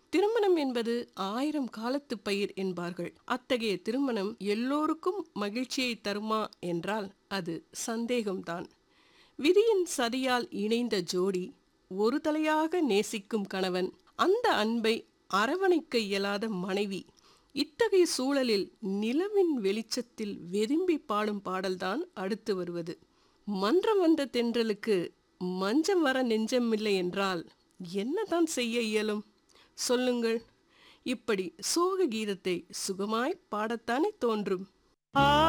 திருமணம் என்பது ஆயிரம் காலத்து பயிர் என்பார்கள் அத்தகைய திருமணம் எல்லோருக்கும் மகிழ்ச்சியை தருமா என்றால் அது சந்தேகம்தான் விதியின் சதியால் இணைந்த ஜோடி ஒரு தலையாக நேசிக்கும் கணவன் அந்த அன்பை அரவணைக்க இயலாத மனைவி இத்தகைய சூழலில் நிலவின் வெளிச்சத்தில் வெதும்பி பாடும் பாடல்தான் அடுத்து வருவது மன்றம் வந்த தென்றலுக்கு மஞ்சம் வர நெஞ்சமில்லை என்றால் என்னதான் செய்ய இயலும் சொல்லுங்கள் இப்படி சோக கீதத்தை சுகமாய் பாடத்தானே தோன்றும்